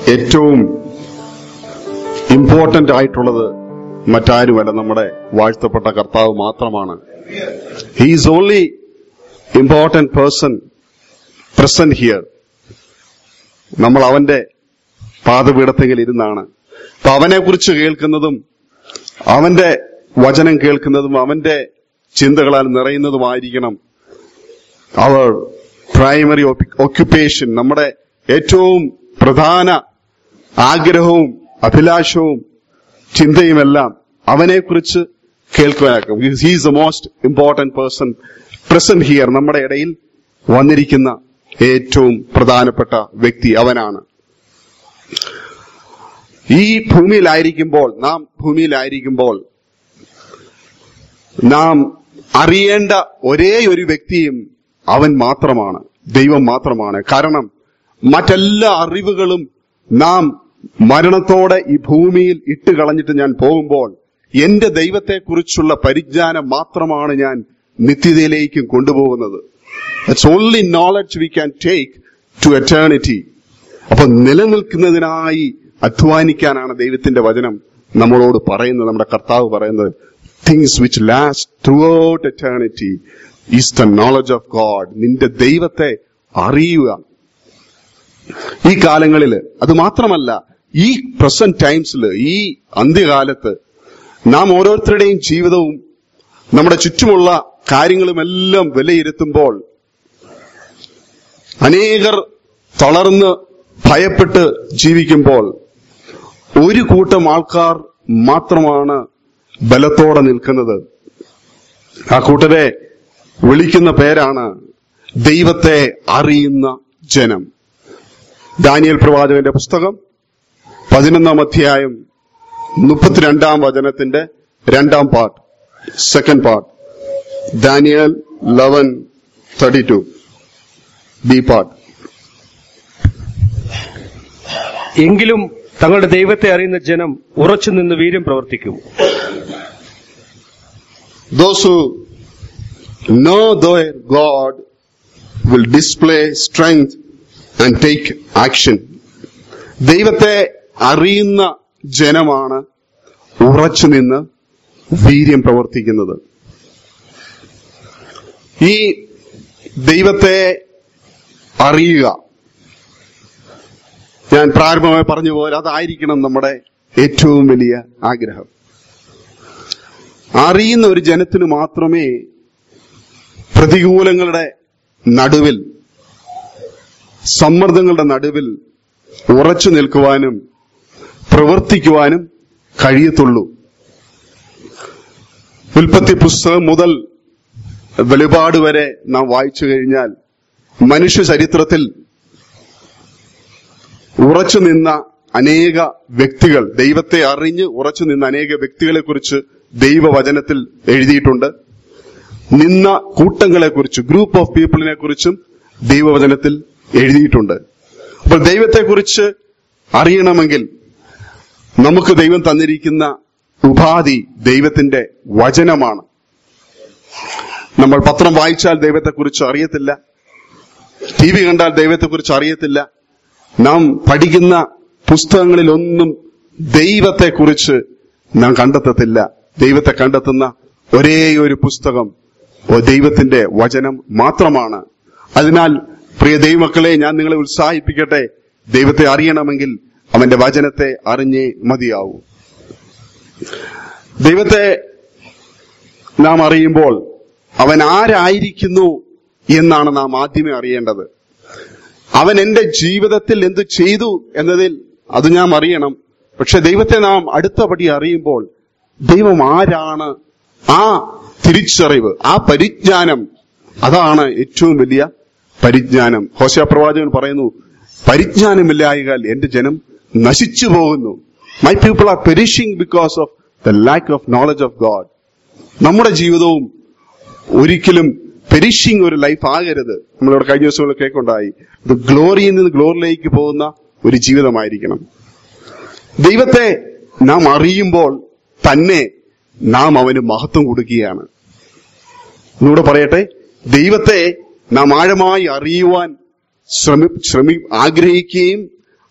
ഏറ്റവും ഇമ്പോർട്ടന്റ് ആയിട്ടുള്ളത് മറ്റാരുമല്ല നമ്മുടെ വാഴ്ത്തപ്പെട്ട കർത്താവ് മാത്രമാണ് he's only important person present here നമ്മൾ അവന്റെ പാദപീഠത്തെങ്കിൽ ഇരുന്നാണ് അപ്പൊ അവനെ കുറിച്ച് കേൾക്കുന്നതും അവന്റെ വചനം കേൾക്കുന്നതും അവന്റെ ചിന്തകളാൽ നിറയുന്നതുമായിരിക്കണം അവർ പ്രൈമറി ഓക്യുപ്പേഷൻ നമ്മുടെ ഏറ്റവും പ്രധാന ആഗ്രഹവും അഭിലാഷവും ചിന്തയുമെല്ലാം അവനെക്കുറിച്ച് കേൾക്കുവാനാക്കും he's the most important person present here നമ്മുടെ ഇടയിൽ വന്നിരിക്കുന്ന ഏറ്റവും പ്രധാനപ്പെട്ട വ്യക്തി അവനാണ് ഈ ഭൂമിയിലായിരിക്കുമ്പോൾ നാം ഭൂമിയിലായിരിക്കുമ്പോൾ നാം അറിയേണ്ട ഒരേ ഒരു വ്യക്തിയും അവൻ മാത്രമാണ് ദൈവം മാത്രമാണ് കാരണം മറ്റെല്ലാ അറിവുകളും നാം മരണത്തോടെ ഈ ഭൂമിയിൽ ഇട്ട് കളഞ്ഞിട്ട് ഞാൻ പോകുമ്പോൾ എന്റെ ദൈവത്തെക്കുറിച്ചുള്ള പരിജ്ഞാനം മാത്രമാണ് ഞാൻ നിത്യതയിലേക്കും കൊണ്ടുപോകുന്നത് it's only knowledge we can take to eternity അപ്പൊ നിലനിൽക്കുന്നതിനായി അധ്വാനിക്കാനാണ് ദൈവത്തിന്റെ വചനം നമ്മളോട് പറയുന്നത് നമ്മുടെ കർത്താവ് പറയുന്നത് things which last throughout eternity is the knowledge of God നിന്റെ ദൈവത്തെ അറിയുക ഈ കാലങ്ങളിൽ അത് മാത്രമല്ല ഈ പ്രസന്റ് ടൈംസിൽ ഈ അന്ത്യകാലത്ത് നാം ഓരോരുത്തരുടെയും ജീവിതവും നമ്മുടെ ചുറ്റുമുള്ള കാര്യങ്ങളുമെല്ലാം വിലയിരുത്തുമ്പോൾ അനേകർ തളർന്ന് ഭയപ്പെട്ട് ജീവിക്കുമ്പോൾ ഒരു കൂട്ടം ആൾക്കാർ മാത്രമാണ് ബലത്തോടെ നിൽക്കുന്നത് ആ കൂട്ടരെ വിളിക്കുന്ന പേരാണ് ദൈവത്തെ അറിയുന്ന ജനം ദാനിയൽ പ്രവാചകന്റെ പുസ്തകം പതിനൊന്നാം അധ്യായം മുപ്പത്തിരണ്ടാം വചനത്തിന്റെ രണ്ടാം part second part Daniel eleven thirty two B part എങ്കിലും തങ്ങളുടെ ദൈവത്തെ അറിയുന്ന ജനം ഉറച്ചു നിന്ന് വീര്യം പ്രവർത്തിക്കും Those who know their God will display strength and take action. ദൈവത്തെ അറിയുന്ന ജനമാണ് ഉറച്ചു നിന്ന് വീര്യം പ്രവർത്തിക്കുന്നത് ഈ ദൈവത്തെ അറിയുക ഞാൻ പ്രാരംഭമായി പറഞ്ഞ പോലെ അതായിരിക്കണം നമ്മുടെ ഏറ്റവും വലിയ ആഗ്രഹം അറിയുന്ന ഒരു ജനത്തിന് മാത്രമേ പ്രതികൂലങ്ങളുടെ നടുവിൽ സമ്മർദ്ദങ്ങളുടെ നടുവിൽ ഉറച്ചു നിൽക്കുവാനും പ്രവർത്തിക്കുവാനും കഴിയത്തുള്ളൂ ഉൽപ്പത്തി പുസ്തകം മുതൽ വെളിപാട് വരെ നാം വായിച്ചു കഴിഞ്ഞാൽ മനുഷ്യ ചരിത്രത്തിൽ ഉറച്ചു നിന്ന അനേക വ്യക്തികൾ ദൈവത്തെ അറിഞ്ഞ് ഉറച്ചു നിന്ന അനേക വ്യക്തികളെ കുറിച്ച് ദൈവവചനത്തിൽ എഴുതിയിട്ടുണ്ട് നിന്ന കൂട്ടങ്ങളെ കുറിച്ച് ഗ്രൂപ്പ് ഓഫ് പീപ്പിളിനെ കുറിച്ചും ദൈവവചനത്തിൽ എഴുതിയിട്ടുണ്ട് അപ്പോൾ ദൈവത്തെക്കുറിച്ച് അറിയണമെങ്കിൽ നമുക്ക് ദൈവം തന്നിരിക്കുന്ന ഉപാധി ദൈവത്തിന്റെ വചനമാണ് നമ്മൾ പത്രം വായിച്ചാൽ ദൈവത്തെക്കുറിച്ച് അറിയത്തില്ല ടി വി കണ്ടാൽ ദൈവത്തെക്കുറിച്ച് അറിയത്തില്ല നാം പഠിക്കുന്ന പുസ്തകങ്ങളിലൊന്നും ദൈവത്തെക്കുറിച്ച് നാം കണ്ടെത്തത്തില്ല ദൈവത്തെ കണ്ടെത്തുന്ന ഒരേ ഒരു പുസ്തകം ഓ ദൈവത്തിന്റെ വചനം മാത്രമാണ് അതിനാൽ പ്രിയ ദൈവമക്കളെ ഞാൻ നിങ്ങളെ ഉത്സാഹിപ്പിക്കട്ടെ ദൈവത്തെ അറിയണമെങ്കിൽ അവന്റെ വചനത്തെ അറിഞ്ഞേ മതിയാവൂ ദൈവത്തെ നാം അറിയുമ്പോൾ അവൻ ആരായിരിക്കുന്നു എന്നാണ് നാം ആദ്യമേ അറിയേണ്ടത് അവൻ എന്റെ ജീവിതത്തിൽ എന്ത് ചെയ്തു എന്നതിൽ അത് നാം അറിയണം പക്ഷെ ദൈവത്തെ നാം അടുത്തപടി അറിയുമ്പോൾ ദൈവം ആരാണ് ആ തിരിച്ചറിവ് ആ പരിജ്ഞാനം അതാണ് ഏറ്റവും വലിയ പരിജ്ഞാനം ഹോശ പ്രവാചകൻ പറയുന്നു പരിജ്ഞാനമില്ലായകാൽ എന്റെ ജനം നശിച്ചു പോകുന്നു my people are perishing because of the lack of knowledge of God നമ്മുടെ ജീവിതവും ഒരിക്കലും പെരിഷിംഗ് ഒരു ലൈഫ് ആകരുത് നമ്മളിവിടെ കഴിഞ്ഞ ദിവസങ്ങളിൽ കേൾക്കുണ്ടായി ഇത് ഗ്ലോറിയിൽ നിന്ന് ഗ്ലോറിലേക്ക് പോകുന്ന ഒരു ജീവിതമായിരിക്കണം ദൈവത്തെ നാം അറിയുമ്പോൾ തന്നെ നാം അവന് മഹത്വം കൊടുക്കുകയാണ് ഒന്നുകൂടെ പറയട്ടെ ദൈവത്തെ നാം ആഴമായി അറിയുവാൻ ശ്രമി ശ്രമി ആഗ്രഹിക്കുകയും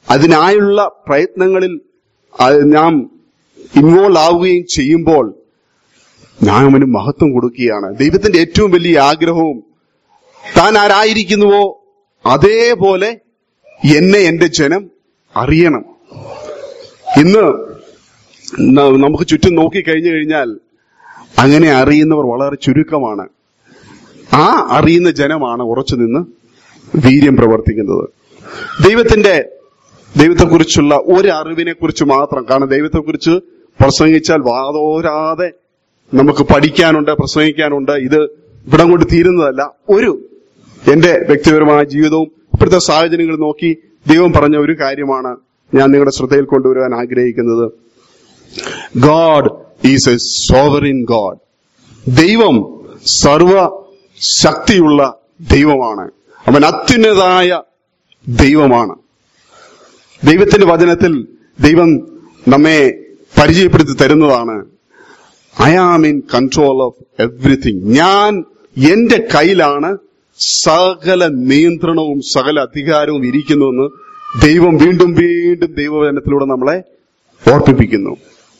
അതിനായുള്ള പ്രയത്നങ്ങളിൽ അത് നാം ഇൻവോൾവ് ആവുകയും ചെയ്യുമ്പോൾ ഞാൻ അവന് മഹത്വം കൊടുക്കുകയാണ് ദൈവത്തിന്റെ ഏറ്റവും വലിയ ആഗ്രഹവും താൻ ആരായിരിക്കുന്നുവോ അതേപോലെ എന്നെ എന്റെ ജനം അറിയണം ഇന്ന് ന- നമുക്ക് ചുറ്റും നോക്കിക്കഴിഞ്ഞു കഴിഞ്ഞാൽ അങ്ങനെ അറിയുന്നവർ വളരെ ചുരുക്കമാണ് ആ അറിയുന്ന ജനമാണ് ഉറച്ചു നിന്ന് വീര്യം പ്രവർത്തിക്കുന്നത് ദൈവത്തിന്റെ ദൈവത്തെക്കുറിച്ചുള്ള ഒരു അറിവിനെ കുറിച്ച് മാത്രം കാരണം ദൈവത്തെക്കുറിച്ച് പ്രസംഗിച്ചാൽ വാതോരാതെ നമുക്ക് പഠിക്കാനുണ്ട് പ്രസംഗിക്കാനുണ്ട് ഇത് ഇവിടം കൊണ്ട് തീരുന്നതല്ല ഒരു എന്റെ വ്യക്തിപരമായ ജീവിതവും ഇപ്പോഴത്തെ സാഹചര്യങ്ങൾ നോക്കി ദൈവം പറഞ്ഞ ഒരു കാര്യമാണ് ഞാൻ നിങ്ങളുടെ ശ്രദ്ധയിൽ കൊണ്ടുവരാൻ ആഗ്രഹിക്കുന്നത് God is a sovereign God ദൈവം സർവ ശക്തിയുള്ള ദൈവമാണ് അവൻ അത്യുന്നതായ ദൈവമാണ് ദൈവത്തിന്റെ വചനത്തിൽ ദൈവം നമ്മെ പരിചയപ്പെടുത്തി തരുന്നതാണ് I am in control of everything ഞാൻ എന്റെ കയ്യിലാണ് സകല നിയന്ത്രണവും സകല അധികാരവും ഇരിക്കുന്നുവെന്ന് ദൈവം വീണ്ടും വീണ്ടും ദൈവവചനത്തിലൂടെ നമ്മളെ ഓർപ്പിപ്പിക്കുന്നു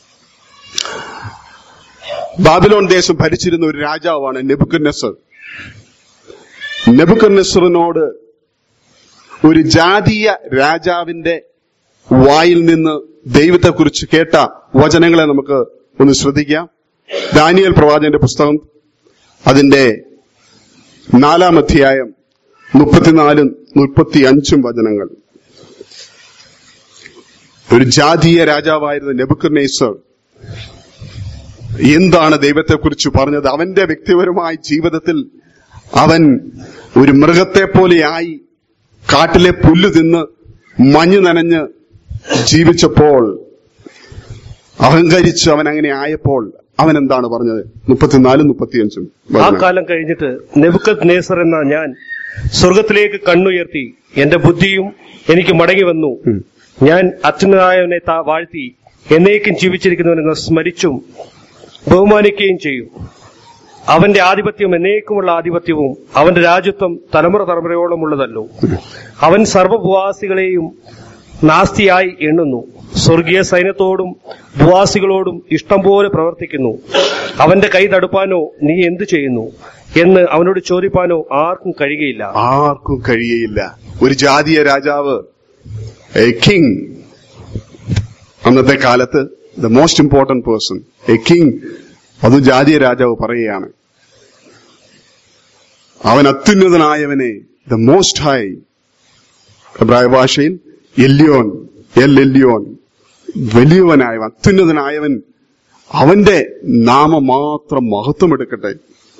ബാബിലോൺ ദേശം ഭരിച്ചിരുന്ന ഒരു രാജാവാണ് നെബുക്കന്നസർ നെബുക്കന്നസറിനോട് ഒരു ജാതീയ രാജാവിന്റെ വായിൽ നിന്ന് ദൈവത്തെക്കുറിച്ച് കേട്ട വചനങ്ങളെ നമുക്ക് ഒന്ന് ശ്രദ്ധിക്കാം ദാനിയൽ പ്രവാചകന്റെ പുസ്തകം അതിന്റെ നാലാം അധ്യായം മുപ്പത്തിനാലും മുപ്പത്തി അഞ്ചും വചനങ്ങൾ ഒരു ജാതീയ രാജാവായിരുന്ന നെബുക്കർനേസർ എന്താണ് ദൈവത്തെക്കുറിച്ച് പറഞ്ഞത് അവന്റെ വ്യക്തിപരമായ ജീവിതത്തിൽ അവൻ ഒരു മൃഗത്തെ പോലെയായി കാട്ടിലെ പുല്ല് തിന്ന് മഞ്ഞ് നനഞ്ഞ് ജീവിച്ചപ്പോൾ അഹങ്കരിച്ച് അവൻ അങ്ങനെ ആയപ്പോൾ അവൻ എന്താണ് പറഞ്ഞത് മുപ്പത്തിനാലും മുപ്പത്തിയഞ്ചും ആ വചനം. കാലം കഴിഞ്ഞിട്ട് നെബുക്കത് നേസർ എന്ന ഞാൻ സ്വർഗത്തിലേക്ക് കണ്ണുയർത്തി എന്റെ ബുദ്ധിയും എനിക്ക് മടങ്ങി വന്നു ഉം. ഞാൻ അത്യുന്നതായവനെ താ വാഴ്ത്തി എന്നേക്കും ജീവിച്ചിരിക്കുന്നവനെന്ന് സ്മരിച്ചും ബഹുമാനിക്കുകയും ചെയ്യും അവന്റെ ആധിപത്യം എന്നേക്കുമുള്ള ആധിപത്യവും അവന്റെ രാജ്യത്വം തലമുറ തലമുറയോളമുള്ളതല്ലോ അവൻ സർവഭുവാസികളെയും നാസ്തിയായി എണ്ണുന്നു സ്വർഗീയ സൈന്യത്തോടും ഭുവാസികളോടും ഇഷ്ടം പോലെ പ്രവർത്തിക്കുന്നു അവന്റെ കൈ തടുപ്പാനോ നീ എന്തു ചെയ്യുന്നു എന്ന് അവനോട് ചോദിപ്പാനോ ആർക്കും കഴിയുകയില്ല ആർക്കും കഴിയയില്ല ഒരു ജാതീയ രാജാവ് എ കിങ് അന്നത്തെ കാലത്ത് the most important person a king അതും ജാതീയ രാജാവ് പറയുകയാണ് അവൻ അത്യുന്നതനായവനെ ദ മോസ്റ്റ് ഹൈ എബ്രായ ഭാഷയിൽ എല്യോൻ എൽ എല്യോൻ വലിയവനായവൻ അത്യുന്നതനായവൻ അവന്റെ നാമം മാത്രം മഹത്വം എടുക്കട്ടെ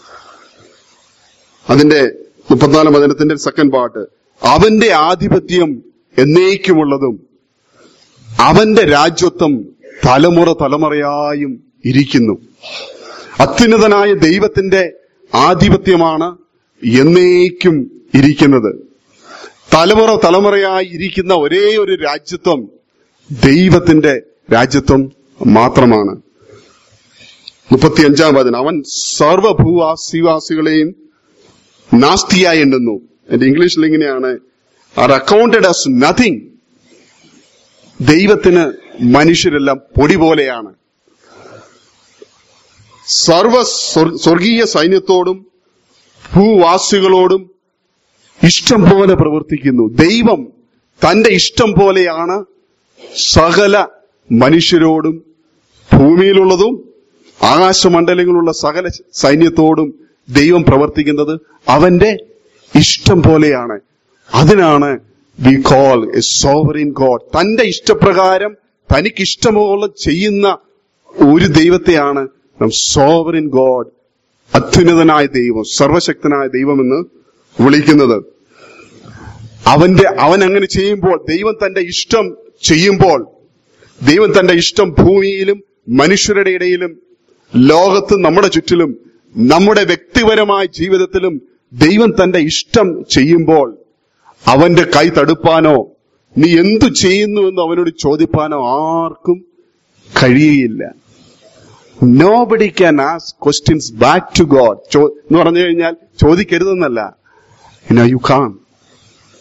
അതിന്റെ മുപ്പത്തിനാലാം വചനത്തിന്റെ സെക്കൻഡ് പാർട്ട് അവന്റെ ആധിപത്യം എന്നേക്കുമുള്ളതും അവന്റെ രാജ്യത്വം തലമുറ തലമുറയായും ഇരിക്കുന്നു അത്യുന്നതനായ ദൈവത്തിന്റെ ആധിപത്യമാണ് എന്നേക്കും ഇരിക്കുന്നത് തലമുറ തലമുറയായി ഇരിക്കുന്ന ഒരേ ഒരു രാജ്യത്വം ദൈവത്തിന്റെ രാജ്യത്വം മാത്രമാണ് മുപ്പത്തിയഞ്ചാം വചനം അവൻ സർവഭൂവാസിവാസികളെയും നാസ്തിയായി എണ്ണുന്നു എന്റെ ഇംഗ്ലീഷിൽ ഇങ്ങനെയാണ് ആർ അക്കൗണ്ടഡ് ആസ് നത്തിങ് ദൈവത്തിന് മനുഷ്യരെല്ലാം പൊടി പോലെയാണ് സർവ സ്വർ- സ്വർഗീയ സൈന്യത്തോടും ഭൂവാസികളോടും ഇഷ്ടം പോലെ പ്രവർത്തിക്കുന്നു ദൈവം തന്റെ ഇഷ്ടം പോലെയാണ് സകല മനുഷ്യരോടും ഭൂമിയിലുള്ളതും ആകാശമണ്ഡലങ്ങളുള്ള സകല സൈന്യത്തോടും ദൈവം പ്രവർത്തിക്കുന്നത് അവന്റെ ഇഷ്ടം പോലെയാണ് അതിനാണ് we call a sovereign God തന്റെ ഇഷ്ടപ്രകാരം തനിക്ക് ഇഷ്ടമുള്ള ചെയ്യുന്ന ഒരു ദൈവത്തെയാണ് നാം സോവറിൻ ഗോഡ് അത്യുന്നതനായ ദൈവം സർവശക്തനായ ദൈവമെന്ന് വിളിക്കുന്നത് അവന്റെ അവൻ അങ്ങനെ ചെയ്യുമ്പോൾ ദൈവം തന്റെ ഇഷ്ടം ചെയ്യുമ്പോൾ ദൈവം തന്റെ ഇഷ്ടം ഭൂമിയിലും മനുഷ്യരുടെ ഇടയിലും ലോകത്ത് നമ്മുടെ ചുറ്റിലും നമ്മുടെ വ്യക്തിപരമായ ജീവിതത്തിലും ദൈവം തന്റെ ഇഷ്ടം ചെയ്യുമ്പോൾ അവന്റെ കൈ തടുപ്പാനോ നീ എന്തു ചെയ്യുന്നു എന്ന് അവനോട് ചോദിപ്പാനോ ആർക്കും കഴിയുകയില്ല nobody can ask questions back to God എന്ന് പറഞ്ഞു കഴിഞ്ഞാൽ ചോദിക്കരുതെന്നല്ല യു കാൺ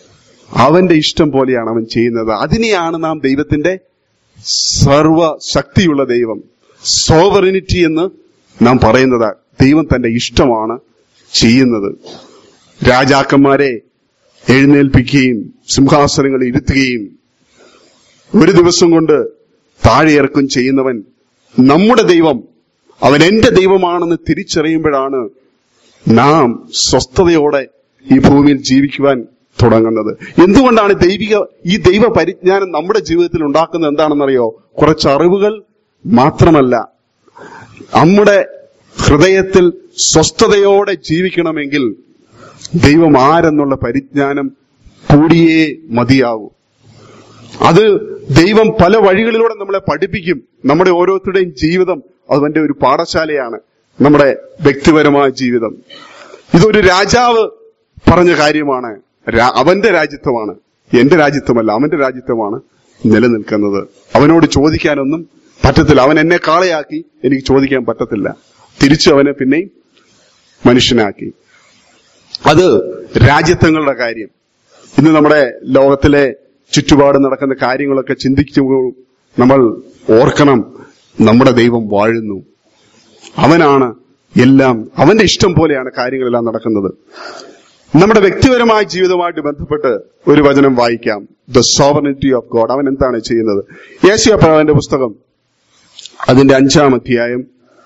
അവന്റെ ഇഷ്ടം പോലെയാണ് അവൻ ചെയ്യുന്നത് അതിനെയാണ് നാം ദൈവത്തിന്റെ സർവ ശക്തിയുള്ള ദൈവം സോവറിനിറ്റി എന്ന് നാം പറയുന്നത് ദൈവം തന്റെ ഇഷ്ടമാണ് ചെയ്യുന്നത് രാജാക്കന്മാരെ എഴുന്നേൽപ്പിക്കുകയും സിംഹാസനങ്ങളിൽ ഇരുത്തുകയും ഒരു ദിവസം കൊണ്ട് താഴെ ഇറക്കും ചെയ്യുന്നവൻ നമ്മുടെ ദൈവം അവൻ എന്റെ ദൈവമാണെന്ന് തിരിച്ചറിയുമ്പോഴാണ് നാം സ്വസ്ഥതയോടെ ഈ ഭൂമിയിൽ ജീവിക്കുവാൻ തുടങ്ങുന്നത് എന്തുകൊണ്ടാണ് ദൈവിക ഈ ദൈവ പരിജ്ഞാനം നമ്മുടെ ജീവിതത്തിൽ ഉണ്ടാക്കുന്നത് എന്താണെന്നറിയോ കുറച്ച് അറിവുകൾ മാത്രമല്ല നമ്മുടെ ഹൃദയത്തിൽ സ്വസ്ഥതയോടെ ജീവിക്കണമെങ്കിൽ ദൈവം ആരെന്നുള്ള പരിജ്ഞാനം കൂടിയേ മതിയാകൂ അത് ദൈവം പല വഴികളിലൂടെ നമ്മളെ പഠിപ്പിക്കും നമ്മുടെ ഓരോരുത്തരുടെയും ജീവിതം അവന്റെ ഒരു പാഠശാലയാണ് നമ്മുടെ വ്യക്തിപരമായ ജീവിതം ഇതൊരു രാജാവ് പറഞ്ഞ കാര്യമാണ് രാ- അവന്റെ രാജ്യത്വമാണ് എന്റെ രാജ്യത്വമല്ല അവന്റെ രാജ്യത്വമാണ് നിലനിൽക്കുന്നത് അവനോട് ചോദിക്കാനൊന്നും പറ്റത്തില്ല അവൻ എന്നെ കാളയാക്കി എനിക്ക് ചോദിക്കാൻ പറ്റത്തില്ല തിരിച്ചു അവനെ പിന്നെയും മനുഷ്യനാക്കി അത് രാജ്യത്വങ്ങളുടെ കാര്യം ഇന്ന് നമ്മുടെ ലോകത്തിലെ ചുറ്റുപാട് നടക്കുന്ന കാര്യങ്ങളൊക്കെ ചിന്തിക്കുമ്പോൾ നമ്മൾ ഓർക്കണം നമ്മുടെ ദൈവം വാഴുന്നു അവനാണ് എല്ലാം അവന്റെ ഇഷ്ടം പോലെയാണ് കാര്യങ്ങളെല്ലാം നടക്കുന്നത് നമ്മുടെ വ്യക്തിപരമായ ജീവിതവുമായിട്ട് ബന്ധപ്പെട്ട് ഒരു വചനം വായിക്കാം ദ സോവറിനിറ്റി ഓഫ് ഗോഡ് അവൻ എന്താണ് ചെയ്യുന്നത് യേശയ പ്രവാന്റെ പുസ്തകം അതിന്റെ അഞ്ചാം അധ്യായം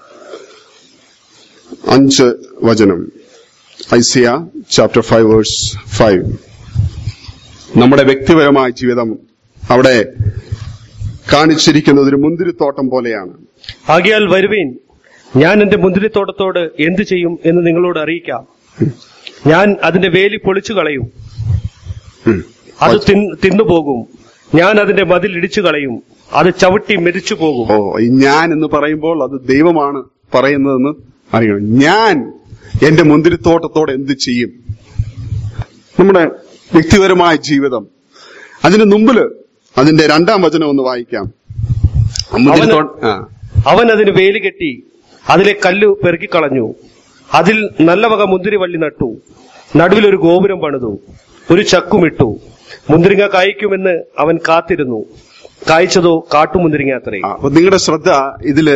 അഞ്ച് വചനം Isaiah chapter five verse five നമ്മുടെ വ്യക്തിപരമായ ജീവിതം അവിടെ കാണിച്ചിരിക്കുന്നത് ഒരു മുന്തിരിത്തോട്ടം പോലെയാണ് ആകിയാൽ വരുവീൻ ഞാൻ എന്റെ മുന്തിരിത്തോട്ടത്തോട് എന്തു ചെയ്യും എന്ന് നിങ്ങളോട് അറിയിക്കാം ഞാൻ അതിന്റെ വേലി പൊളിച്ചു കളയും ഉം. അത് തിൻ- തിന്നുപോകും ഞാൻ അതിന്റെ മതിൽ ഇടിച്ചു കളയും അത് ചവിട്ടി മെതിച്ചു പോകും ഓ ഈ ഞാൻ എന്ന് പറയുമ്പോൾ അത് ദൈവമാണ് പറയുന്നതെന്ന് അറിയണം ഞാൻ എന്റെ മുന്തിരിത്തോട്ടത്തോടെ എന്ത് ചെയ്യും നമ്മുടെ വ്യക്തിപരമായ ജീവിതം അതിന് മുമ്പില് അതിന്റെ രണ്ടാം വചനം ഒന്ന് വായിക്കാം മുന്തിരിത്തോട്ട ആ അവൻ അതിന് വേലി കെട്ടി അതിലെ കല്ല് പെറുക്കിക്കളഞ്ഞു അതിൽ നല്ല വക മുന്തിരി വള്ളി നട്ടു നടുവിൽ ഒരു ഗോപുരം പണിതു ഒരു ചക്കുമിട്ടു മുന്തിരിങ്ങ കായ്ക്കുമെന്ന് അവൻ കാത്തിരുന്നു കായ്ച്ചതോ കാട്ടുമുന്തിരിങ്ങ അത്രേ ആ, അപ്പൊ നിങ്ങളുടെ ശ്രദ്ധ ഇതില്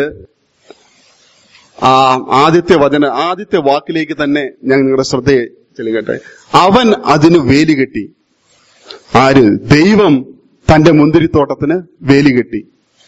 ആ ആദ്യത്തെ വചന ആദ്യത്തെ വാക്കിലേക്ക് തന്നെ ഞാൻ നിങ്ങളുടെ ശ്രദ്ധയെ ചെലുകട്ടെ അവൻ അതിന് വേലി കെട്ടി ആര് ദൈവം തന്റെ മുന്തിരിത്തോട്ടത്തിന് വേലി കെട്ടി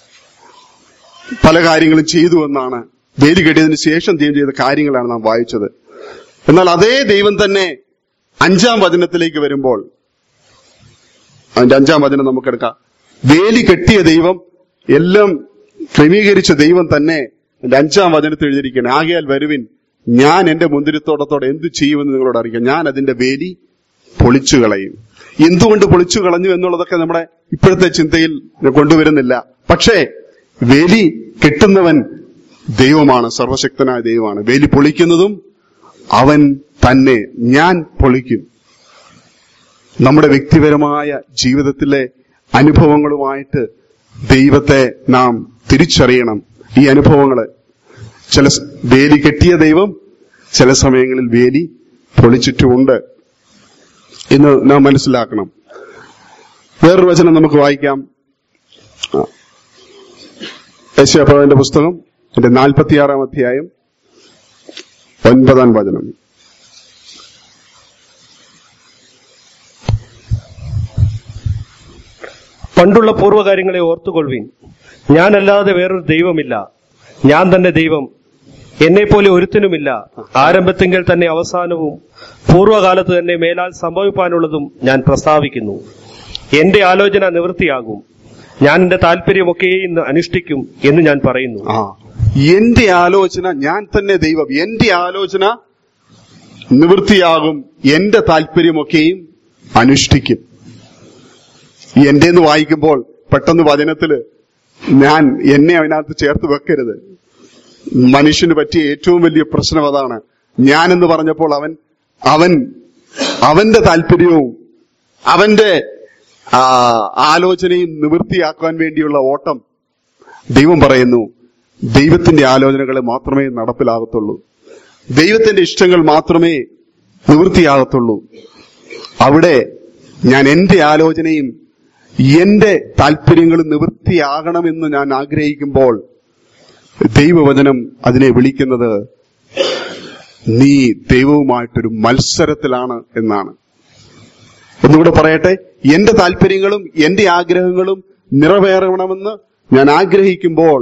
പല കാര്യങ്ങളും ചെയ്തു എന്നാണ് വേലി കെട്ടിയതിന് ശേഷം ദൈവം ചെയ്ത കാര്യങ്ങളാണ് നാം വായിച്ചത് എന്നാൽ അതേ ദൈവം തന്നെ അഞ്ചാം വചനത്തിലേക്ക് വരുമ്പോൾ അതിന്റെ അഞ്ചാം വചനം നമുക്കെടുക്കാം വേലി കെട്ടിയ ദൈവം എല്ലാം ക്രമീകരിച്ച ദൈവം തന്നെ അതിന്റെ അഞ്ചാം വചനത്തിൽ എഴുതിയിരിക്കുകയാണ് ആകയാൽ വരുവിൻ ഞാൻ എന്റെ മുന്തിരിത്തോട്ടത്തോടെ എന്തു ചെയ്യുമെന്ന് നിങ്ങളോട് അറിയിക്കാം ഞാൻ അതിന്റെ വേലി പൊളിച്ചു കളയും എന്തുകൊണ്ട് പൊളിച്ചു കളഞ്ഞു എന്നുള്ളതൊക്കെ നമ്മുടെ ഇപ്പോഴത്തെ ചിന്തയിൽ കൊണ്ടുവരുന്നില്ല പക്ഷേ വേലി കെട്ടുന്നവൻ ദൈവമാണ് സർവശക്തനായ ദൈവമാണ് വേലി പൊളിക്കുന്നതും അവൻ തന്നെ ഞാൻ പൊളിക്കും നമ്മുടെ വ്യക്തിപരമായ ജീവിതത്തിലെ അനുഭവങ്ങളുമായിട്ട് ദൈവത്തെ നാം തിരിച്ചറിയണം ഈ അനുഭവങ്ങള് ചില സ് വേലി കെട്ടിയ ദൈവം ചില സമയങ്ങളിൽ വേലി പൊളിച്ചിട്ടുമുണ്ട് എന്ന് നാം മനസ്സിലാക്കണം വേറൊരു വചനം നമുക്ക് വായിക്കാം യശയപ്രവന്റെ പുസ്തകം എന്റെ നാൽപ്പത്തിയാറാം അധ്യായം ഒൻപതാം വചനം പണ്ടുള്ള പൂർവ്വകാര്യങ്ങളെ ഓർത്തുകൊള്ളുവിൻ ഞാനല്ലാതെ വേറൊരു ദൈവമില്ല ഞാൻ തന്നെ ദൈവം എന്നെ പോലെ ഒരുത്തനുമില്ല ആരംഭത്തിങ്കിൽ തന്നെ അവസാനവും പൂർവ്വകാലത്ത് തന്നെ മേലാൽ സംഭവിപ്പാനുള്ളതും ഞാൻ പ്രസ്താവിക്കുന്നു എന്റെ ആലോചന നിവൃത്തിയാകും ഞാൻ എന്റെ താല്പര്യമൊക്കെ ഇന്ന് അനുഷ്ഠിക്കും എന്ന് ഞാൻ പറയുന്നു ആ എന്റെ ആലോചന ഞാൻ തന്നെ ദൈവം എന്റെ ആലോചന നിവൃത്തിയാകും എന്റെ താല്പര്യമൊക്കെയും അനുഷ്ഠിക്കും ഈ എന്റെ എന്ന് വായിക്കുമ്പോൾ പെട്ടെന്ന് വചനത്തില് ഞാൻ എന്നെ അതിനകത്ത് ചേർത്ത് വെക്കരുത് മനുഷ്യന് പറ്റിയ ഏറ്റവും വലിയ പ്രശ്നം അതാണ് ഞാൻ എന്ന് പറഞ്ഞപ്പോൾ അവൻ അവൻ അവന്റെ താല്പര്യവും അവന്റെ ആ, ആലോചനയും നിവൃത്തിയാക്കാൻ വേണ്ടിയുള്ള ഓട്ടം ദൈവം പറയുന്നു ദൈവത്തിന്റെ ആലോചനകളെ മാത്രമേ നടപ്പിലാകത്തുള്ളൂ ദൈവത്തിന്റെ ഇഷ്ടങ്ങൾ മാത്രമേ നിവൃത്തിയാകത്തുള്ളൂ അവിടെ ഞാൻ എന്റെ ആലോചനയും എന്റെ താല്പര്യങ്ങളും നിവൃത്തിയാകണമെന്ന് ഞാൻ ആഗ്രഹിക്കുമ്പോൾ ദൈവവചനം അതിനെ വിളിക്കുന്നത് നീ ദൈവവുമായിട്ടൊരു മത്സരത്തിലാണ് എന്നാണ് ഒന്നുകൂടെ പറയട്ടെ എന്റെ താല്പര്യങ്ങളും എന്റെ ആഗ്രഹങ്ങളും നിറവേറണമെന്ന് ഞാൻ ആഗ്രഹിക്കുമ്പോൾ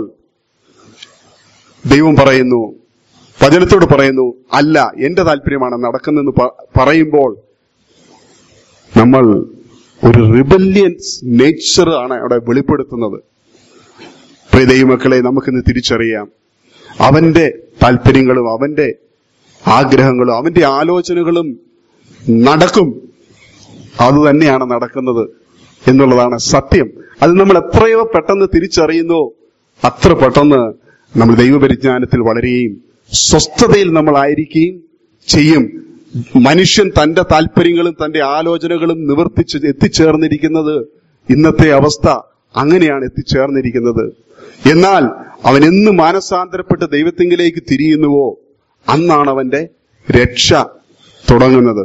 ദൈവം പറയുന്നു വചനത്തോട് പറയുന്നു അല്ല എന്റെ താല്പര്യമാണ് നടക്കുന്നതെന്ന് പ- പറയുമ്പോൾ നമ്മൾ ഒരു റിബല്യൻസ് നേച്ചർ ആണ് അവിടെ വെളിപ്പെടുത്തുന്നത് പ്രിയ ദൈവമക്കളെ നമുക്കിന്ന് തിരിച്ചറിയാം അവന്റെ താല്പര്യങ്ങളും അവന്റെ ആഗ്രഹങ്ങളും അവന്റെ ആലോചനകളും നടക്കും അത് തന്നെയാണ് നടക്കുന്നത് എന്നുള്ളതാണ് സത്യം അത് നമ്മൾ എത്രയോ പെട്ടെന്ന് തിരിച്ചറിയുന്നോ അത്ര പെട്ടെന്ന് നമ്മൾ ദൈവപരിജ്ഞാനത്തിൽ വളരുകയും സ്വസ്ഥതയിൽ നമ്മൾ ആയിരിക്കുകയും ചെയ്യും മനുഷ്യൻ തന്റെ താല്പര്യങ്ങളും തന്റെ ആലോചനകളും നിവർത്തിച്ച് എത്തിച്ചേർന്നിരിക്കുന്നത് ഇന്നത്തെ അവസ്ഥ അങ്ങനെയാണ് എത്തിച്ചേർന്നിരിക്കുന്നത് എന്നാൽ അവൻ എന്ന് മാനസാന്തരപ്പെട്ട് ദൈവത്തിങ്കിലേക്ക് തിരിയുന്നുവോ അന്നാണ് അവന്റെ രക്ഷ തുടങ്ങുന്നത്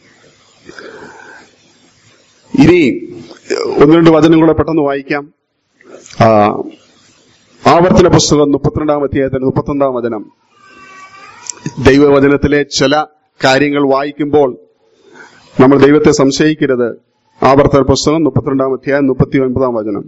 ഇനി ഒന്ന് രണ്ട് വചനം കൂടെ പെട്ടെന്ന് വായിക്കാം ആ, ആവർത്തന പുസ്തകം മുപ്പത്തിരണ്ടാം അധ്യായത്തിന് മുപ്പത്തൊന്നാം വചനം ദൈവവചനത്തിലെ ചില കാര്യങ്ങൾ വായിക്കുമ്പോൾ നമ്മൾ ദൈവത്തെ സംശയിക്കരുത് ആവർത്തന പുസ്തകം മുപ്പത്തിരണ്ടാം അധ്യായം മുപ്പത്തി ഒൻപതാം വചനം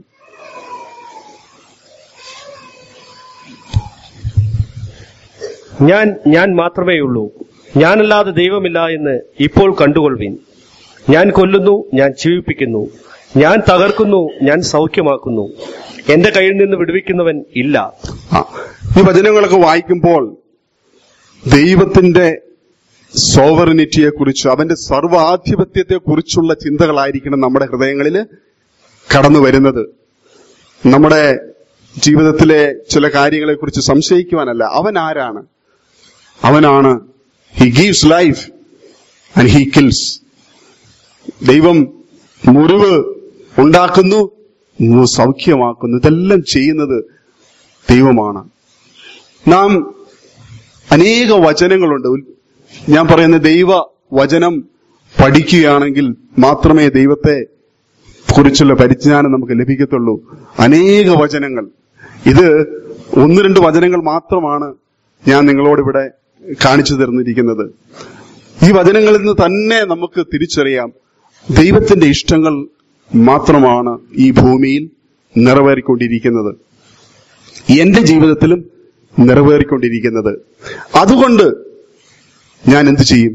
ഞാൻ ഞാൻ മാത്രമേയുള്ളൂ ഞാനല്ലാതെ ദൈവമില്ല എന്ന് ഇപ്പോൾ കണ്ടുകൊള്ളുവിൻ ഞാൻ കൊല്ലുന്നു ഞാൻ ജീവിപ്പിക്കുന്നു ഞാൻ തകർക്കുന്നു ഞാൻ സൗഖ്യമാക്കുന്നു എന്റെ കയ്യിൽ നിന്ന് വിടുവിക്കുന്നവൻ ഇല്ല ആ, ഈ വചനങ്ങളൊക്കെ വായിക്കുമ്പോൾ ദൈവത്തിന്റെ സോവറിനിറ്റിയെ കുറിച്ച് അവന്റെ സർവാധിപത്യത്തെ കുറിച്ചുള്ള ചിന്തകളായിരിക്കണം നമ്മുടെ ഹൃദയങ്ങളിൽ കടന്നു വരുന്നത് നമ്മുടെ ജീവിതത്തിലെ ചില കാര്യങ്ങളെ കുറിച്ച് സംശയിക്കുവാനല്ല അവൻ ആരാണ് അവനാണ് he gives life and he kills ദൈവം മുറിവ് ഉണ്ടാക്കുന്നു മു- സൗഖ്യമാക്കുന്നു ഇതെല്ലാം ചെയ്യുന്നത് ദൈവമാണ് നാം അനേക വചനങ്ങളുണ്ട് ഉൽ- ഞാൻ പറയുന്ന ദൈവ വചനം പഠിക്കുകയാണെങ്കിൽ മാത്രമേ ദൈവത്തെ കുറിച്ചുള്ള പരിജ്ഞാനം നമുക്ക് ലഭിക്കത്തുള്ളൂ അനേക വചനങ്ങൾ ഇത് ഒന്ന് രണ്ട് വചനങ്ങൾ മാത്രമാണ് ഞാൻ നിങ്ങളോട് ഇവിടെ കാണിച്ചു തരുന്നിരിക്കുന്നത് ഈ വചനങ്ങളിൽ നിന്ന് തന്നെ നമുക്ക് തിരിച്ചറിയാം ദൈവത്തിന്റെ ഇഷ്ടങ്ങൾ മാത്രമാണ് ഈ ഭൂമിയിൽ നിറവേറിക്കൊണ്ടിരിക്കുന്നത് എന്റെ ജീവിതത്തിലും നിറവേറിക്കൊണ്ടിരിക്കുന്നത് അതുകൊണ്ട് ഞാൻ എന്തു ചെയ്യും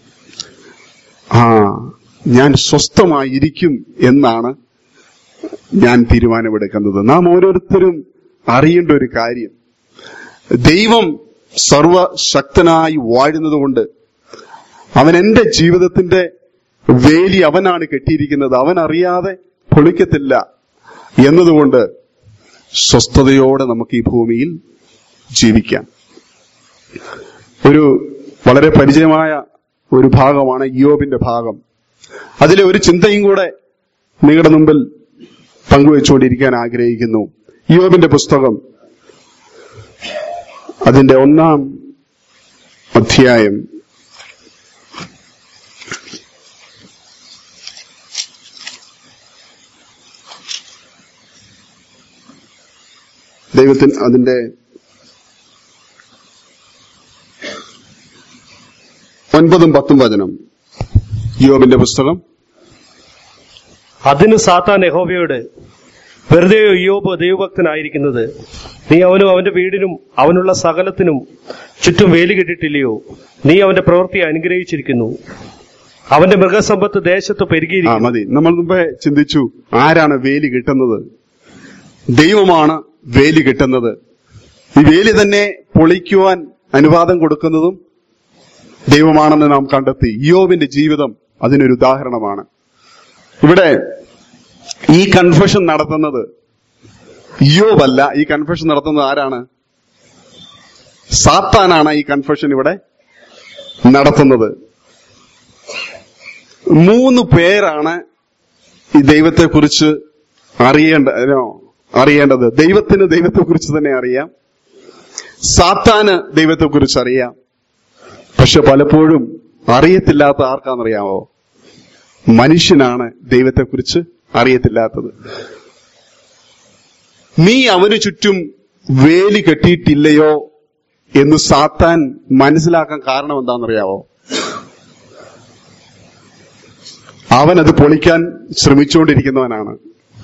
ആ ഞാൻ സ്വസ്ഥമായിരിക്കും എന്നാണ് ഞാൻ തീരുമാനമെടുക്കുന്നത് നാം ഓരോരുത്തരും അറിയേണ്ട ഒരു കാര്യം ദൈവം സർവശക്തനായി വാഴുന്നത് കൊണ്ട് അവൻ എന്റെ ജീവിതത്തിന്റെ വേലി അവനാണ് കെട്ടിയിരിക്കുന്നത് അവൻ അറിയാതെ പൊളിക്കത്തില്ല എന്നതുകൊണ്ട് സ്വസ്ഥതയോടെ നമുക്ക് ഈ ഭൂമിയിൽ ജീവിക്കാം ഒരു വളരെ പരിചയമായ ഒരു ഭാഗമാണ് യോബിന്റെ ഭാഗം അതിലെ ഒരു ചിന്തയും കൂടെ നിങ്ങളുടെ മുമ്പിൽ പങ്കുവെച്ചുകൊണ്ടിരിക്കാൻ ആഗ്രഹിക്കുന്നു യോബിന്റെ പുസ്തകം അതിന്റെ ഒന്നാം അധ്യായം ദൈവത്തിന് അതിന്റെ ഒൻപതും പത്തും വചനം യോബിന്റെ പുസ്തകം അതിന് സാത്താൻ യഹോവയോട് വെറുതെ യോബ് ദൈവഭക്തനായിരിക്കുന്നത് നീ അവനും അവന്റെ വീടിനും അവനുള്ള സകലത്തിനും ചുറ്റും വേലി കെട്ടിട്ടില്ലയോ നീ അവന്റെ പ്രവൃത്തി അനുഗ്രഹിച്ചിരിക്കുന്നു അവന്റെ മൃഗസമ്പത്ത് ദേശത്ത് ആ പെരുകിയിരിക്കുന്നു മതി നമ്മൾ മുമ്പേ ചിന്തിച്ചു ആരാണ് വേലി കിട്ടുന്നത് ദൈവമാണ് വേലി കിട്ടുന്നത് ഈ വേലി തന്നെ പൊളിക്കുവാൻ അനുവാദം കൊടുക്കുന്നതും ദൈവമാണെന്ന് നാം കണ്ടെത്തി യോബിന്റെ ജീവിതം അതിനൊരു ഉദാഹരണമാണ് ഇവിടെ ഈ കൺഫഷൻ നടത്തുന്നത് യോബല്ല ഈ കൺഫഷൻ നടത്തുന്നത് ആരാണ് സാത്താനാണ് ഈ കൺഫഷൻ ഇവിടെ നടത്തുന്നത് മൂന്ന് പേരാണ് ഈ ദൈവത്തെക്കുറിച്ച് അറിയേണ്ട ഏനോ, അറിയേണ്ടത് ദൈവത്തിന് ദൈവത്തെക്കുറിച്ച് തന്നെ അറിയാം സാത്താന് ദൈവത്തെക്കുറിച്ച് അറിയാം പക്ഷെ പലപ്പോഴും അറിയത്തില്ലാത്ത ആർക്കാണെന്നറിയാമോ മനുഷ്യനാണ് ദൈവത്തെക്കുറിച്ച് അറിയത്തില്ലാത്തത് നീ അവന് ചുറ്റും വേലി കെട്ടിയിട്ടില്ലയോ എന്ന് സാത്താൻ മനസ്സിലാക്കാൻ കാരണം എന്താണെന്നറിയാവോ അവൻ അത് പൊളിക്കാൻ ശ്രമിച്ചുകൊണ്ടിരിക്കുന്നവനാണ്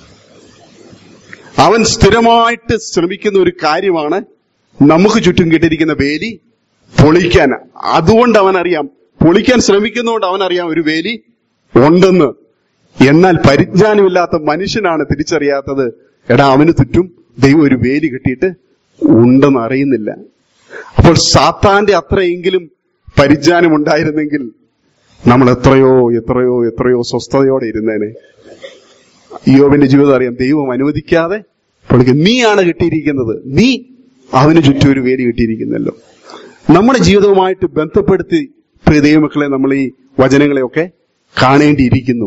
അവൻ സ്ഥിരമായിട്ട് ശ്രമിക്കുന്ന ഒരു കാര്യമാണ് നമുക്ക് ചുറ്റും കെട്ടിരിക്കുന്ന വേലി പൊളിക്കാൻ അതുകൊണ്ട് അവൻ അറിയാം പൊളിക്കാൻ ശ്രമിക്കുന്നതുകൊണ്ട് അവൻ അറിയാം ഒരു വേലി ഉണ്ടെന്ന് എന്നാൽ പരിജ്ഞാനമില്ലാത്ത മനുഷ്യനാണ് തിരിച്ചറിയാത്തത് എടാ അവന് ചുറ്റും ദൈവം ഒരു വേലി കെട്ടിയിട്ട് ഉണ്ടെന്ന് അറിയുന്നില്ല അപ്പോൾ സാത്താന്റെ അത്രയെങ്കിലും പരിജ്ഞാനം ഉണ്ടായിരുന്നെങ്കിൽ നമ്മൾ എത്രയോ എത്രയോ എത്രയോ സ്വസ്ഥതയോടെ ഇരുന്നേനെ യോബിന്റെ ജീവിതം അറിയാം ദൈവം അനുവദിക്കാതെ പുള്ളിക്ക് നീയാണ് കിട്ടിയിരിക്കുന്നത് നീ അവന് ചുറ്റും ഒരു വേലി കിട്ടിയിരിക്കുന്നല്ലോ നമ്മുടെ ജീവിതവുമായിട്ട് ബന്ധപ്പെടുത്തി പ്രിയ ദൈവമക്കളെ നമ്മൾ ഈ വചനങ്ങളെയൊക്കെ കാണേണ്ടിയിരിക്കുന്നു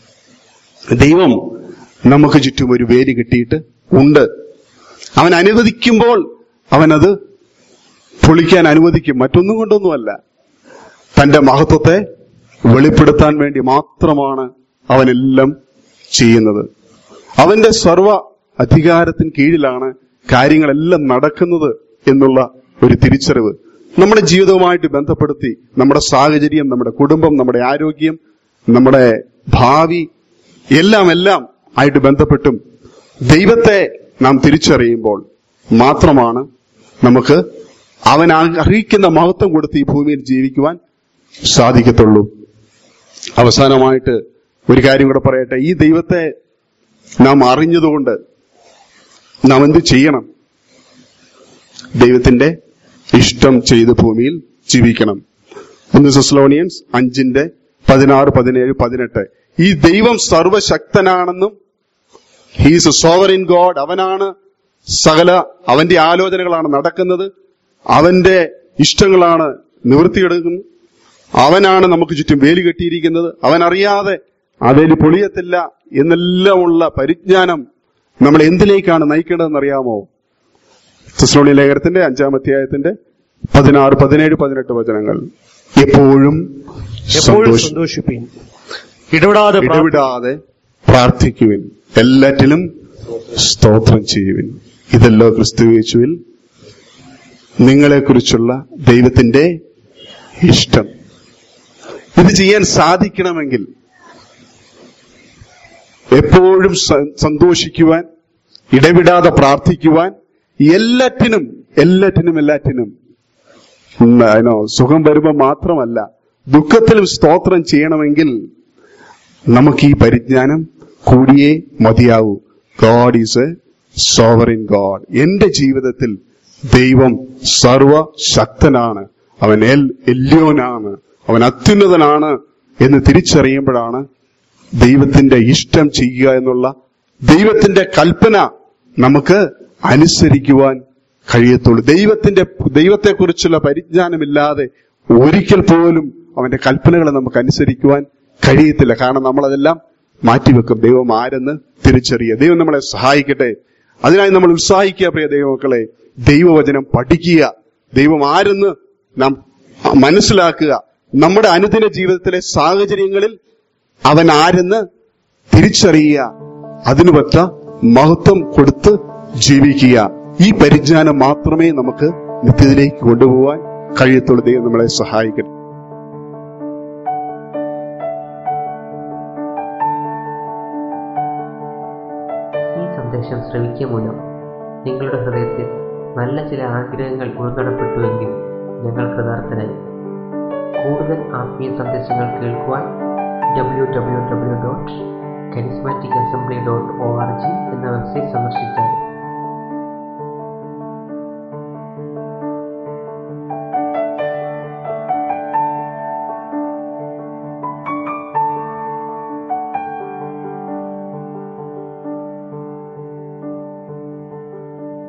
ദൈവം നമുക്ക് ചുറ്റും ഒരു വേലി കിട്ടിയിട്ട് ഉണ്ട് അവൻ അനുവദിക്കുമ്പോൾ അവനത് പൊളിക്കാൻ അനുവദിക്കും മറ്റൊന്നും കൊണ്ടൊന്നുമല്ല തന്റെ മഹത്വത്തെ വെളിപ്പെടുത്താൻ വേണ്ടി മാത്രമാണ് അവനെല്ലാം ചെയ്യുന്നത് അവന്റെ സർവ അധികാരത്തിന് കീഴിലാണ് കാര്യങ്ങളെല്ലാം നടക്കുന്നത് എന്നുള്ള ഒരു തിരിച്ചറിവ് നമ്മുടെ ജീവിതവുമായിട്ട് ബന്ധപ്പെടുത്തി നമ്മുടെ സാഹചര്യം നമ്മുടെ കുടുംബം നമ്മുടെ ആരോഗ്യം നമ്മുടെ ഭാവി എല്ലാം എല്ലാം ആയിട്ട് ബന്ധപ്പെട്ടും ദൈവത്തെ നാം തിരിച്ചറിയുമ്പോൾ മാത്രമാണ് നമുക്ക് അവൻ അറിയിക്കുന്ന മഹത്വം കൊടുത്ത് ഈ ഭൂമിയിൽ ജീവിക്കുവാൻ സാധിക്കത്തുള്ളൂ അവസാനമായിട്ട് ഒരു കാര്യം കൂടെ പറയട്ടെ ഈ ദൈവത്തെ നാം അറിഞ്ഞതുകൊണ്ട് നാം എന്ത് ചെയ്യണം ദൈവത്തിന്റെ ഇഷ്ടം ചെയ്ത് ഭൂമിയിൽ ജീവിക്കണം ഒന്ന് സെസ്ലോണിയൻസ് അഞ്ചിന്റെ പതിനാറ് പതിനേഴ് പതിനെട്ട് ഈ ദൈവം സർവശക്തനാണെന്നും ഹീസ് എ സോവറിൻ ഗോഡ് അവനാണ് സകല അവന്റെ ആലോചനകളാണ് നടക്കുന്നത് അവന്റെ ഇഷ്ടങ്ങളാണ് നിവൃത്തിയെടുക്കുന്നത് അവനാണ് നമുക്ക് ചുറ്റും വേലി കെട്ടിയിരിക്കുന്നത് അവൻ അറിയാതെ ആ വേലി പൊളിയത്തില്ല എന്നെല്ലാമുള്ള പരിജ്ഞാനം നമ്മൾ എന്തിലേക്കാണ് നയിക്കേണ്ടതെന്ന് അറിയാമോ തെസ്ലോണി ലേഖനത്തിന്റെ അഞ്ചാം അധ്യായത്തിന്റെ പതിനാറ് പതിനേഴ് പതിനെട്ട് വചനങ്ങൾ എപ്പോഴും എപ്പോഴും സന്തോഷി- സന്തോഷിപ്പീൻ ഇടപെടാതെ പ്രാർത്ഥി- ഇടവിടാതെ പ്രാർത്ഥിക്കുവിൻ എല്ലാറ്റിലും സ്തോത്രം ചെയ്യുവിൻ ഇതല്ലോ ക്രിസ്തു യേശുവിൽ നിങ്ങളെക്കുറിച്ചുള്ള ദൈവത്തിന്റെ ഇഷ്ടം ഇത് ചെയ്യാൻ സാധിക്കണമെങ്കിൽ എപ്പോഴും സ- സന്തോഷിക്കുവാൻ ഇടവിടാതെ പ്രാർത്ഥിക്കുവാൻ എല്ലാറ്റിനും എല്ലാറ്റിനും എല്ലാറ്റിനും ഉം, അതിനോ സുഖം വരുമ്പോൾ മാത്രമല്ല ദുഃഖത്തിലും സ്തോത്രം ചെയ്യണമെങ്കിൽ നമുക്ക് ഈ പരിജ്ഞാനം കൂടിയേ മതിയാവൂ God is a sovereign God എന്റെ ജീവിതത്തിൽ ദൈവം സർവശക്തനാണ് അവൻ എൽ എല്യോനാണ് അവൻ അത്യുന്നതനാണ് എന്ന് തിരിച്ചറിയുമ്പോഴാണ് ദൈവത്തിന്റെ ഇഷ്ടം ചെയ്യുക എന്നുള്ള ദൈവത്തിന്റെ കൽപ്പന നമുക്ക് അനുസരിക്കുവാൻ കഴിയത്തുള്ളൂ ദൈവത്തിന്റെ ദൈവത്തെക്കുറിച്ചുള്ള പരിജ്ഞാനമില്ലാതെ ഒരിക്കൽ പോലും അവന്റെ കൽപ്പനകളെ നമുക്ക് അനുസരിക്കുവാൻ കഴിയത്തില്ല കാരണം നമ്മളതെല്ലാം മാറ്റിവെക്കും ദൈവം ആരെന്ന് തിരിച്ചറിയുക ദൈവം നമ്മളെ സഹായിക്കട്ടെ അതിനായി നമ്മൾ ഉത്സാഹിക്കുക പ്രിയ ദൈവമക്കളെ ദൈവവചനം പഠിക്കുക ദൈവം ആരെന്ന് നാം മനസ്സിലാക്കുക നമ്മുടെ അനുദിന ജീവിതത്തിലെ സാഹചര്യങ്ങളിൽ അവൻ ആരെന്ന് തിരിച്ചറിയുക അതിനു പറ്റ മഹത്വം കൊടുത്ത് ജീവിക്കുക ഈ പരിജ്ഞാനം മാത്രമേ നമുക്ക് നിത്യത്തിലേക്ക് കൊണ്ടുപോകാൻ കഴിയത്തുള്ളൂ ദൈവം നമ്മളെ സഹായിക്കട്ടെ ഈ സന്ദേശം ശ്രവിക്കുക മൂലം നിങ്ങളുടെ ഹൃദയത്തിൽ നല്ല ചില ആഗ്രഹങ്ങൾ ഉൾനടപ്പെട്ടുവെങ്കിൽ ഞങ്ങൾ കൃതാർത്ഥനായി കൂടുതൽ ആത്മീയ സന്ദേശങ്ങൾ കേൾക്കുവാൻ W W W dot charismatic assembly dot O R G എന്ന വെബ്സൈറ്റ് സന്ദർശിച്ചാൽ